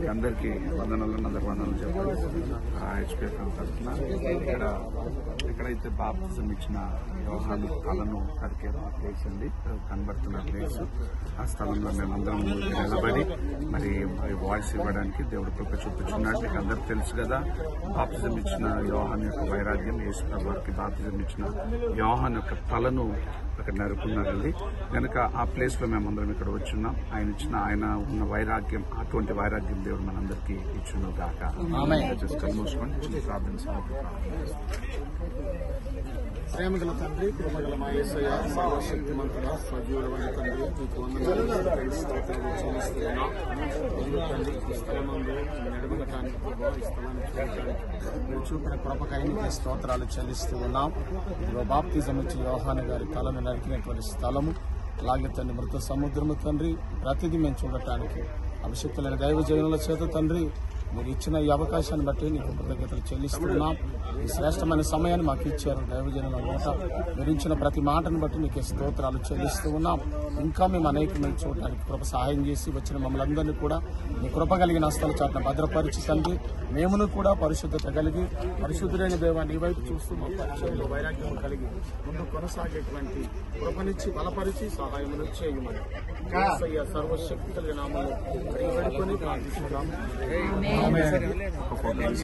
మీకు అందరికీ వందనాలు అందరి వందనాలు చెప్పాలి హెచ్పిఎఫ్ తరఫున ఇక్కడ ఎక్కడైతే బాప్తిజం ఇచ్చిన వ్యవహారాలు కళను కరికే ప్లేస్ అండి కనబడుతున్న ప్లేస్ ఆ స్థలంలో మేమందరం నిలబడి మరి మరి వాయిస్ ఇవ్వడానికి దేవుడు కృప చూపించున్నాడు మీకు అందరికి తెలుసు కదా బాప్తిజం ఇచ్చిన యోహాన్ యొక్క వైరాగ్యం యేసు ప్రభుకి బాప్తిజం ఇచ్చిన యోహాన్ యొక్క తలను అక్కడ నరుకున్నారండి కనుక ఆ ప్లేస్ లో మేమందరం ఇక్కడ వచ్చున్నాం ఆయన ఇచ్చిన ఆయన ఉన్న వైరాగ్యం అటువంటి వైరాగ్యం దేవుడు మనందరికీ ఇచ్చును గాక Just కళ్ళు మూసుకొని చిన్న ప్రార్థన సమర్పిస్తాం. ప్రేమగల తండ్రి కృపగల మా యేసయ్య సర్వశక్తిమంతుడ సజీవుడమైన తండ్రి నీకు వందనాలు స్తోత్రాలు చెల్లిస్తున్నాం ముందు తండ్రి ఈ స్థలమందు నడవగటానికి ప్రభావ ఈ స్థలాన్ని చూడటానికి మీరు చూపిన కృపకై నీకు స్తోత్రాలు చెల్లిస్తూ ఉన్నాం ఇదిగో బాప్తిజం ఇచ్చి యోహాను గారి తలను నరికినటువంటి స్థలము అలాగే తండ్రి మృత సముద్రము తండ్రి ప్రతిదీ మేము చూడటానికి అభిషక్తులైన దైవ జనుల చేత తండ్రి మీరు ఇచ్చిన ఈ అవకాశాన్ని బట్టి నీకు కృతజ్ఞతలు చెల్లిస్తున్నాం ఈ శ్రేష్టమైన సమయాన్ని మాకు ఇచ్చారు దైవజనుల నోట మీరు ఇచ్చిన ప్రతి మాటను బట్టి నీకు స్తోత్రాలు చెల్లిస్తూ ఉన్నాం ఇంకా మేము అనేకమైన చూడటానికి కృప సహాయం చేసి వచ్చిన మమ్మల్ని అందరినీ కూడా మీ కృప కలిగిన హస్తాల చాటున భద్రపరిచి తండ్రి మేమును కూడా పరిశుద్ధత కలిగి పరిశుద్ధుడైన దేవా నీ వైపు చూస్తూ మా పరిచయంలో వైరాగ్యం కలిగి ముందు కొనసాగేటువంటి కృపనిచ్చి బలపరిచి సహాయమును చేయమని యేసయ్య సర్వశక్తి కలిగిన నామములో అడిగి పెట్టుకొని ప్రార్థిస్తున్నాం ఒక ఫోటో